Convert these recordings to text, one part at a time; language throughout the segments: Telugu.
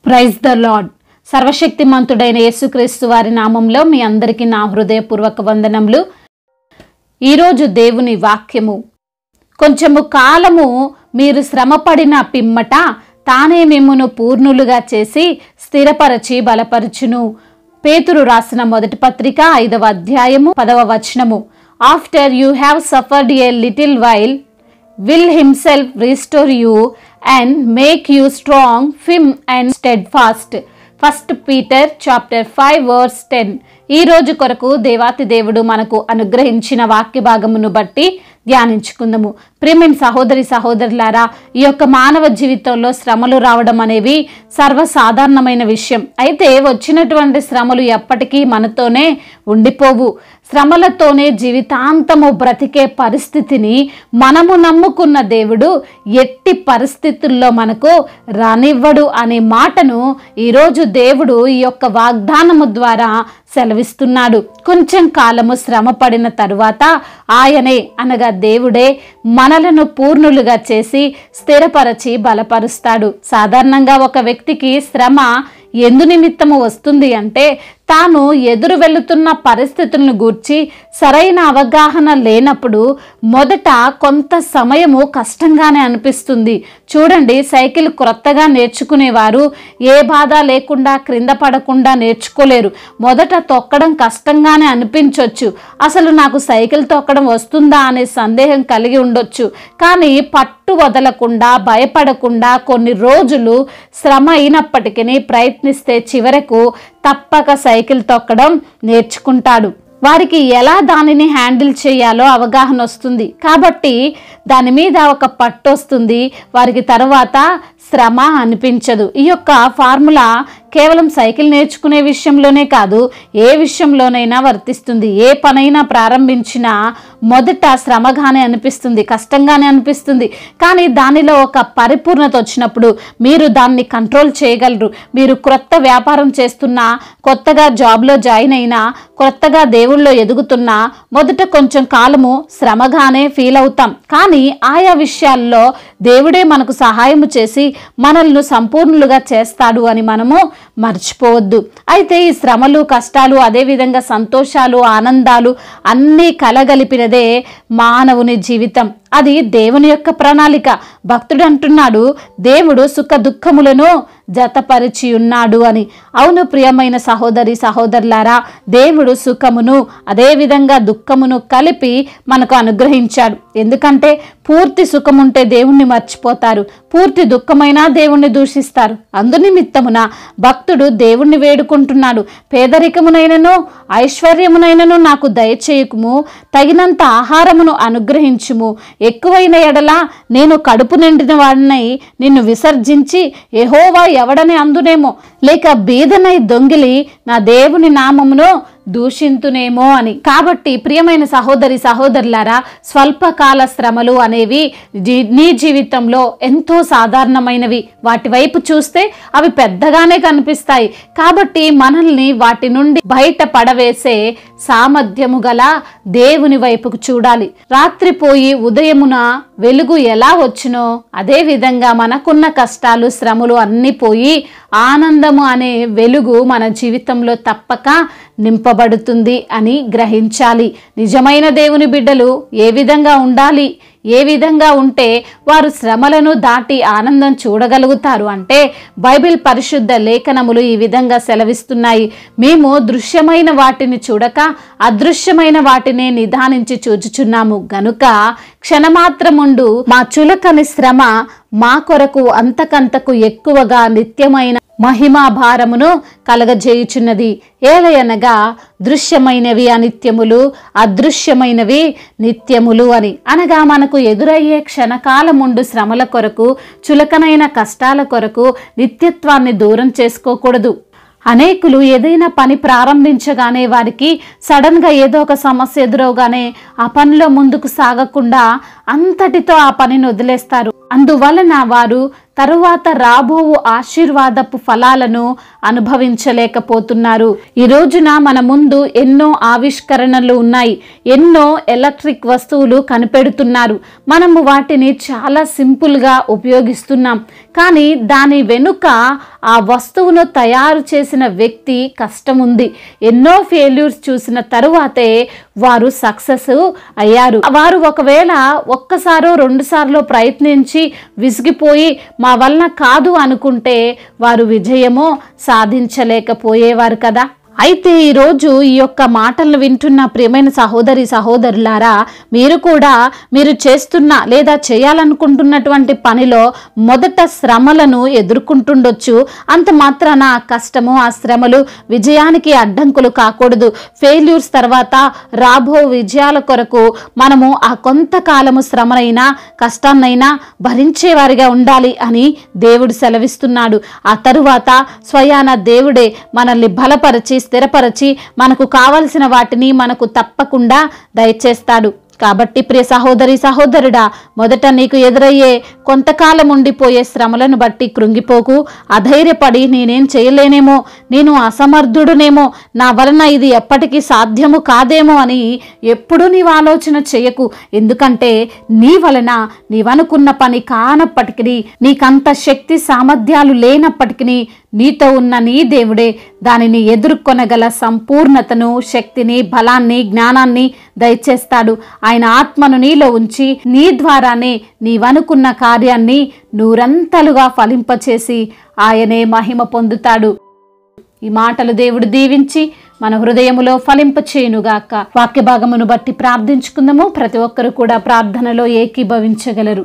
ప్రైజ్ ద లార్డ్ సర్వశక్తిమంతుడైన యేసుక్రీస్తు వారి నామంలో మీ అందరికీ నా హృదయపూర్వక వందనములు ఈరోజు దేవుని వాక్యము కొంచెము కాలము మీరు శ్రమపడిన పిమ్మట తానే మిమ్మును పూర్ణులుగా చేసి స్థిరపరచి బలపరచును పేతురు రాసిన మొదటి పత్రిక ఐదవ అధ్యాయము పదవ వచనము after you have suffered a little while will himself restore you and make you strong firm and steadfast first Peter chapter five verse ten ఈ రోజు కొరకు దేవాతి దేవుడు మనకు అనుగ్రహించిన వాక్య భాగమును బట్టి ధ్యానించుకుందాము ప్రేమిన్ సహోదరి సహోదరులారా ఈ యొక్క మానవ జీవితంలో శ్రమలు రావడం అనేవి సర్వసాధారణమైన విషయం అయితే వచ్చినటువంటి శ్రమలు ఎప్పటికీ మనతోనే ఉండిపోవు శ్రమలతోనే జీవితాంతము బ్రతికే పరిస్థితిని మనము నమ్ముకున్న దేవుడు ఎట్టి పరిస్థితుల్లో మనకు రానివ్వడు అనే మాటను ఈరోజు దేవుడు ఈ యొక్క వాగ్దానము ద్వారా సెలవిస్తున్నాడు కొంచెం కాలము శ్రమ పడిన తరువాత ఆయనే అనగా దేవుడే మనలను పూర్ణులుగా చేసి స్థిరపరచి బలపరుస్తాడు సాధారణంగా ఒక వ్యక్తికి శ్రమ ఎందు నిమిత్తము వస్తుంది అంటే తాను ఎదురు వెళుతున్న పరిస్థితులను గూర్చి సరైన అవగాహన లేనప్పుడు మొదట కొంత సమయము కష్టంగానే అనిపిస్తుంది చూడండి సైకిల్ క్రొత్తగా నేర్చుకునేవారు ఏ బాధ లేకుండా క్రింద పడకుండా నేర్చుకోలేరు మొదట తొక్కడం కష్టంగానే అనిపించవచ్చు అసలు నాకు సైకిల్ తొక్కడం వస్తుందా అనే సందేహం కలిగి ఉండొచ్చు కానీ పట్టు వదలకుండా భయపడకుండా కొన్ని రోజులు శ్రమ అయినప్పటికీ ప్రయత్నిస్తే చివరకు తప్పక సైకిల్ తొక్కడం నేర్చుకుంటాడు వారికి ఎలా దానిని హ్యాండిల్ చేయాలో అవగాహన వస్తుంది కాబట్టి దాని మీద ఒక పట్టు వస్తుంది వారికి తర్వాత శ్రమ అనిపించదు ఈ యొక్క ఫార్ములా కేవలం సైకిల్ నేర్చుకునే విషయంలోనే కాదు ఏ విషయంలోనైనా వర్తిస్తుంది ఏ పనైనా ప్రారంభించినా మొదట శ్రమగానే అనిపిస్తుంది కష్టంగానే అనిపిస్తుంది కానీ దానిలో ఒక పరిపూర్ణత వచ్చినప్పుడు మీరు దాన్ని కంట్రోల్ చేయగలరు మీరు క్రొత్త వ్యాపారం చేస్తున్నా కొత్తగా జాబ్లో జాయిన్ అయినా కొత్తగా దేవుళ్ళో ఎదుగుతున్నా మొదట కొంచెం కాలము శ్రమగానే ఫీల్ అవుతాం కానీ ఆయా విషయాల్లో దేవుడే మనకు సహాయము చేసి మనల్ని సంపూర్ణులుగా చేస్తాడు అని మనము మర్చిపోవద్దు అయితే ఈ శ్రమలు కష్టాలు అదేవిధంగా సంతోషాలు ఆనందాలు అన్నీ కలగలిపినదే మానవుని జీవితం అది దేవుని యొక్క ప్రణాళిక భక్తుడు అంటున్నాడు దేవుడు సుఖ దుఃఖములను జతపరిచి ఉన్నాడు అని అవును ప్రియమైన సహోదరి సహోదరులారా దేవుడు సుఖమును అదేవిధంగా దుఃఖమును కలిపి మనకు అనుగ్రహించాడు ఎందుకంటే పూర్తి సుఖముంటే దేవుణ్ణి మర్చిపోతారు పూర్తి దుఃఖమైనా దేవుణ్ణి దూషిస్తారు అందునిమిత్తమున భక్తుడు దేవుణ్ణి వేడుకుంటున్నాడు పేదరికమునైనను ఐశ్వర్యమునైనను నాకు దయచేయకుము తగినంత ఆహారమును అనుగ్రహించుము ఎక్కువైన ఎడల నేను కడుపు నిండిన వాడినై నిన్ను విసర్జించి ఎహోవా ఎవడని అందునేమో లేక బీదనై దొంగిలి నా దేవుని నామమును దూషింతునేమో అని కాబట్టి ప్రియమైన సహోదరి సహోదరులారా స్వల్పకాల శ్రమలు అనేవి జీ- నీ జీవితంలో ఎంతో సాధారణమైనవి వాటి వైపు చూస్తే అవి పెద్దగానే కనిపిస్తాయి కాబట్టి మనల్ని వాటి నుండి బయట పడవేసే సామర్థ్యము గల దేవుని వైపుకు చూడాలి రాత్రిపోయి ఉదయమున వెలుగు ఎలా వచ్చునో అదే విధంగా మనకున్న కష్టాలు శ్రమలు అన్నీ పోయి ఆనందము అనే వెలుగు మన జీవితంలో తప్పక నింపబడుతుంది అని గ్రహించాలి నిజమైన దేవుని బిడ్డలు ఏ విధంగా ఉండాలి ఏ విధంగా ఉంటే వారు శ్రమలను దాటి ఆనందం చూడగలుగుతారు అంటే బైబిల్ పరిశుద్ధ లేఖనములు ఈ విధంగా సెలవిస్తున్నాయి మేము దృశ్యమైన వాటిని చూడక అదృశ్యమైన వాటినే నిదానించి చూచుచున్నాము గనుక క్షణమాత్రముండు మా చులకని శ్రమ మా కొరకు అంతకంతకు ఎక్కువగా నిత్యమైన మహిమా భారమును కలగజేయుచున్నది ఏలయనగా దృశ్యమైనవి అనిత్యములు అదృశ్యమైనవి నిత్యములు అని అనగా మనకు ఎదురయ్యే క్షణకాలముండు శ్రమల కొరకు చులకనైన కష్టాల కొరకు నిత్యత్వాన్ని దూరం చేసుకోకూడదు అనేకులు ఏదైనా పని ప్రారంభించగానే వారికి సడన్గా ఏదో ఒక సమస్య ఎదురవగానే ఆ పనిలో ముందుకు సాగకుండా అంతటితో ఆ పనిని వదిలేస్తారు అందువలన వారు తరువాత రాబోవు ఆశీర్వాదపు ఫలాలను అనుభవించలేకపోతున్నారు ఈ రోజున మన ముందు ఎన్నో ఆవిష్కరణలు ఉన్నాయి ఎన్నో ఎలక్ట్రిక్ వస్తువులు కనిపెడుతున్నారు మనము వాటిని చాలా సింపుల్గా ఉపయోగిస్తున్నాం కానీ దాని వెనుక ఆ వస్తువును తయారు చేసిన వ్యక్తి కష్టం ఉంది ఎన్నో ఫెయిల్యూర్స్ చూసిన తరువాతే వారు సక్సెస్ అయ్యారు వారు ఒకవేళ ఒక్కసారో రెండు సార్లు ప్రయత్నించి విసిగిపోయి మా వలన కాదు అనుకుంటే వారు విజయమో సాధించలేకపోయేవారు కదా అయితే ఈరోజు ఈ యొక్క మాటలను వింటున్న ప్రియమైన సహోదరి సహోదరులారా మీరు కూడా మీరు చేస్తున్న లేదా చేయాలనుకుంటున్నటువంటి పనిలో మొదట శ్రమలను ఎదుర్కొంటుండొచ్చు అంత మాత్రాన ఆ కష్టము ఆ శ్రమలు విజయానికి అడ్డంకులు కాకూడదు ఫెయిల్యూర్స్ తర్వాత రాబో విజయాల కొరకు మనము ఆ కొంతకాలము శ్రమనైనా కష్టాన్నైనా భరించేవారిగా ఉండాలి అని దేవుడు సెలవిస్తున్నాడు ఆ తరువాత స్వయాన దేవుడే మనల్ని బలపరిచి స్థిరపరచి మనకు కావలసిన వాటిని మనకు తప్పకుండా దయచేస్తాడు కాబట్టి ప్రియ సహోదరి సహోదరుడా మొదట నీకు ఎదురయ్యే కొంతకాలం ఉండిపోయే శ్రమలను బట్టి కృంగిపోకు అధైర్యపడి నేనేం చేయలేనేమో నేను అసమర్థుడునేమో నా వలన ఇది ఎప్పటికీ సాధ్యము కాదేమో అని ఎప్పుడూ నీవు ఆలోచన చేయకు ఎందుకంటే నీ వలన నీవనుకున్న పని కానప్పటికీ నీకంత శక్తి సామర్థ్యాలు లేనప్పటికీ నీతో ఉన్న నీ దేవుడే దానిని ఎదుర్కొనగల సంపూర్ణతను శక్తిని బలాన్ని జ్ఞానాన్ని దయచేస్తాడు ఆయన ఆత్మను నీలో ఉంచి నీ ద్వారానే నీవనుకున్న కార్యాన్ని నూరంతలుగా ఫలింపచేసి ఆయనే మహిమ పొందుతాడు ఈ మాటలు దేవుడు దీవించి మన హృదయములో ఫలింపచేయునుగాక వాక్య భాగమును బట్టి ప్రార్థించుకుందాము ప్రతి ఒక్కరు కూడా ప్రార్థనలో ఏకీభవించగలరు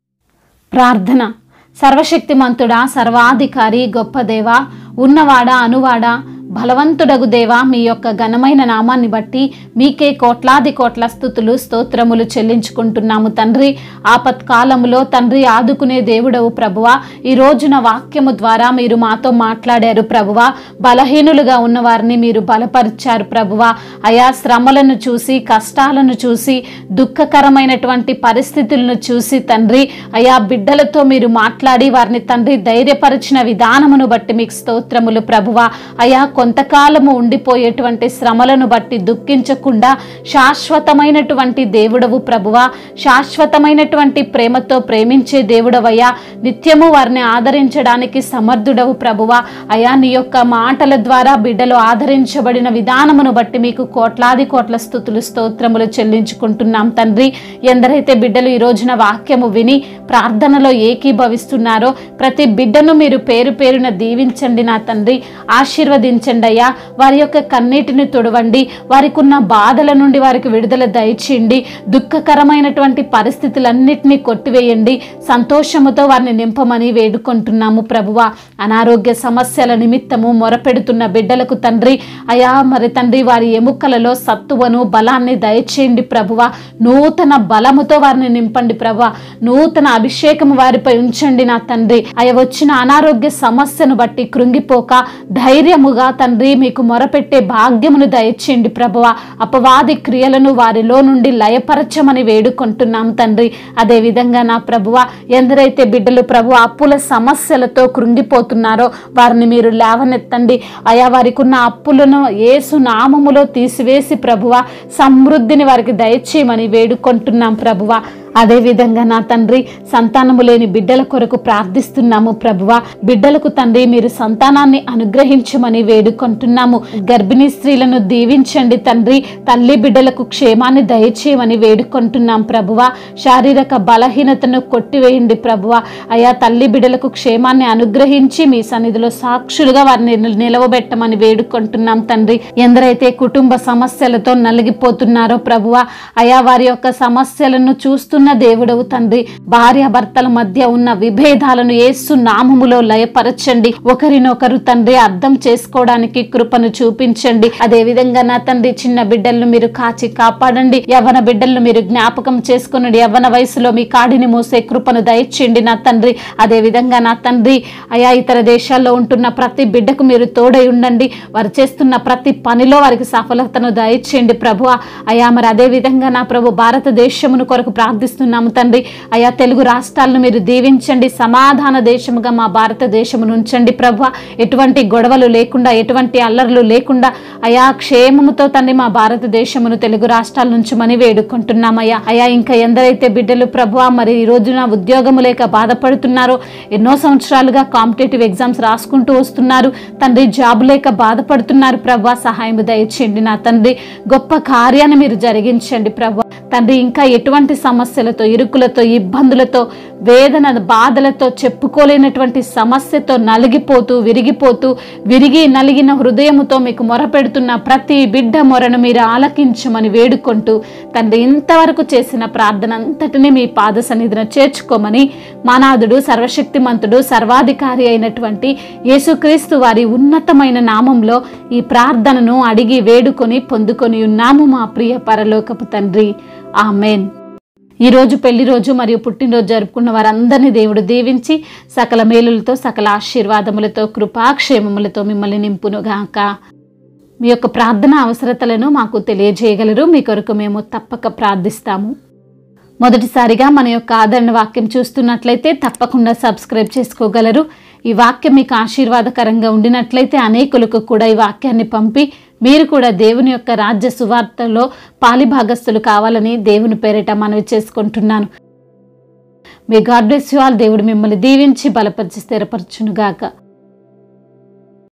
ప్రార్థన సర్వశక్తిమంతుడా సర్వాధికారి గొప్ప దేవా ఉన్నవాడా అనువాడా బలవంతుడగు దేవా మీ యొక్క ఘనమైన నామాన్ని బట్టి మీకే కోట్లాది కోట్ల స్థుతులు స్తోత్రములు చెల్లించుకుంటున్నాము తండ్రి ఆపత్కాలములో తండ్రి ఆదుకునే దేవుడవు ప్రభువా ఈ రోజున వాక్యము ద్వారా మీరు మాతో మాట్లాడారు ప్రభువా బలహీనులుగా ఉన్న వారిని మీరు బలపరిచారు ప్రభువా అయా శ్రమలను చూసి కష్టాలను చూసి దుఃఖకరమైనటువంటి పరిస్థితులను చూసి తండ్రి అయా బిడ్డలతో మీరు మాట్లాడి వారిని తండ్రి ధైర్యపరిచిన విధానమును బట్టి మీకు స్తోత్రములు ప్రభువా అయా కొంతకాలము ఉండిపోయేటువంటి శ్రమలను బట్టి దుఃఖించకుండా శాశ్వతమైనటువంటి దేవుడవు ప్రభువా శాశ్వతమైనటువంటి ప్రేమతో ప్రేమించే దేవుడవయ్యా నిత్యము వారిని ఆదరించడానికి సమర్థుడవు ప్రభువా అయా నీ యొక్క మాటల ద్వారా బిడ్డలు ఆదరించబడిన విధానమును బట్టి మీకు కోట్లాది కోట్ల స్థుతులు స్తోత్రములు చెల్లించుకుంటున్నాం తండ్రి ఎందరైతే బిడ్డలు ఈ రోజున వాక్యము విని ప్రార్థనలో ఏకీభవిస్తున్నారో ప్రతి బిడ్డను మీరు పేరు పేరున దీవించండి నా తండ్రి ఆశీర్వదించండి అయ్యా వారి యొక్క కన్నీటిని తొడవండి వారికి ఉన్న బాధల నుండి వారికి విడుదల దయచేయండి దుఃఖకరమైనటువంటి పరిస్థితులన్నిటినీ కొట్టివేయండి సంతోషముతో వారిని నింపమని వేడుకుంటున్నాము ప్రభువా అనారోగ్య సమస్యల నిమిత్తము మొరపెడుతున్న బిడ్డలకు తండ్రి అయా మరి తండ్రి వారి ఎముకలలో సత్తువను బలాన్ని దయచేయండి ప్రభువా నూతన బలముతో వారిని నింపండి ప్రభువా నూతన అభిషేకము వారిపై ఉంచండి నా తండ్రి అయ వచ్చిన అనారోగ్య సమస్యను బట్టి కృంగిపోక ధైర్యముగా తండ్రి మీకు మొరపెట్టే భాగ్యమును దయచేయండి ప్రభువ అపవాది క్రియలను వారిలో నుండి లయపరచమని వేడుకుంటున్నాం తండ్రి అదే విధంగా నా ప్రభువ ఎందరైతే బిడ్డలు ప్రభు అప్పుల సమస్యలతో కృంగిపోతున్నారో వారిని మీరు లేవనెత్తండి అయా వారికి ఉన్న అప్పులను ఏసు నామములో తీసివేసి ప్రభువ సమృద్ధిని వారికి దయచేయమని వేడుకుంటున్నాం ప్రభువ అదే విధంగా నా తండ్రి సంతానము లేని బిడ్డల కొరకు ప్రార్థిస్తున్నాము ప్రభువ బిడ్డలకు తండ్రి మీరు సంతానాన్ని అనుగ్రహించమని వేడుకుంటున్నాము గర్భిణీ స్త్రీలను దీవించండి తండ్రి తల్లి బిడ్డలకు క్షేమాన్ని దయచేయమని వేడుకుంటున్నాం ప్రభువ శారీరక బలహీనతను కొట్టివేయండి ప్రభువ అయా తల్లి బిడ్డలకు క్షేమాన్ని అనుగ్రహించి మీ సన్నిధిలో సాక్షులుగా వారిని నిల- నిలవబెట్టమని వేడుకుంటున్నాం తండ్రి ఎందరైతే కుటుంబ సమస్యలతో నలిగిపోతున్నారో ప్రభువ అయా వారి యొక్క సమస్యలను చూస్తున్న దేవుడవు తండ్రి భార్య భర్తల మధ్య ఉన్న విభేదాలను యేసు నామములో లయపరచండి ఒకరినొకరు తండ్రి అర్థం చేసుకోవడానికి కృపను చూపించండి అదే విధంగా నా తండ్రి చిన్న బిడ్డలను మీరు కాచి కాపాడండి యవ్వన బిడ్డలను మీరు జ్ఞాపకం చేసుకుని యవ్వన వయసులో మీ కాడిని మోసే కృపను దయచేయండి నా తండ్రి అదే విధంగా నా తండ్రి అయా ఇతర దేశాల్లో ఉంటున్న ప్రతి బిడ్డకు మీరు తోడై ఉండండి వారు చేస్తున్న ప్రతి పనిలో వారికి సఫలతను దయచేయండి ప్రభు అయా మరి అదే విధంగా నా ప్రభు భారతదేశమును కొరకు ప్రార్థిస్తున్నాను తెలియజేస్తున్నాము తండ్రి అయా తెలుగు రాష్ట్రాలను మీరు దీవించండి సమాధాన దేశముగా మా భారతదేశమును ఉంచండి ప్రభు ఎటువంటి గొడవలు లేకుండా ఎటువంటి అల్లర్లు లేకుండా అయా క్షేమముతో తండ్రి మా భారతదేశమును తెలుగు రాష్ట్రాల నుంచి మని వేడుకుంటున్నామయ్యా అయా ఇంకా ఎందరైతే బిడ్డలు ప్రభు మరి ఈ రోజున ఉద్యోగము లేక బాధపడుతున్నారో ఎన్నో సంవత్సరాలుగా కాంపిటేటివ్ ఎగ్జామ్స్ రాసుకుంటూ వస్తున్నారు తండ్రి జాబ్ లేక బాధపడుతున్నారు ప్రభా సహాయం దయచేయండి నా తండ్రి గొప్ప కార్యాన్ని మీరు జరిగించండి ప్రభా తండ్రి ఇంకా ఎటువంటి సమస్యలతో ఇరుకులతో ఇబ్బందులతో వేదన బాధలతో చెప్పుకోలేనటువంటి సమస్యతో నలిగిపోతూ విరిగిపోతూ విరిగి నలిగిన హృదయముతో మీకు మొరపెడుతున్న ప్రతి బిడ్డ మొరను మీరు ఆలకించమని వేడుకుంటూ తండ్రి ఇంతవరకు చేసిన ప్రార్థన అంతటిని మీ పాద సన్నిధిన చేర్చుకోమని మానాథుడు సర్వశక్తిమంతుడు సర్వాధికారి అయినటువంటి యేసుక్రీస్తు వారి ఉన్నతమైన నామంలో ఈ ప్రార్థనను అడిగి వేడుకొని పొందుకొని ఉన్నాము మా ప్రియ పరలోకపు తండ్రి ఆమెన్ ఈ రోజు పెళ్లి రోజు మరియు పుట్టినరోజు జరుపుకున్న వారందరినీ దేవుడు దీవించి సకల మేలులతో సకల ఆశీర్వాదములతో కృపాక్షేమములతో మిమ్మల్ని నింపునుగాక మీ యొక్క ప్రార్థన అవసరతలను మాకు తెలియజేయగలరు మీ కొరకు మేము తప్పక ప్రార్థిస్తాము మొదటిసారిగా మన యొక్క ఆదరణ వాక్యం చూస్తున్నట్లయితే తప్పకుండా సబ్స్క్రైబ్ చేసుకోగలరు ఈ వాక్యం మీకు ఆశీర్వాదకరంగా ఉండినట్లయితే అనేకులకు కూడా ఈ వాక్యాన్ని పంపి మీరు కూడా దేవుని యొక్క రాజ్య సువార్తలో పాలిభాగస్తులు కావాలని దేవుని పేరిట మనవి చేసుకుంటున్నాను మీ గాడ్ బ్లెస్ యు ఆల్ దేవుడు మిమ్మల్ని దీవించి బలపరిచి స్థిరపరచునుగాక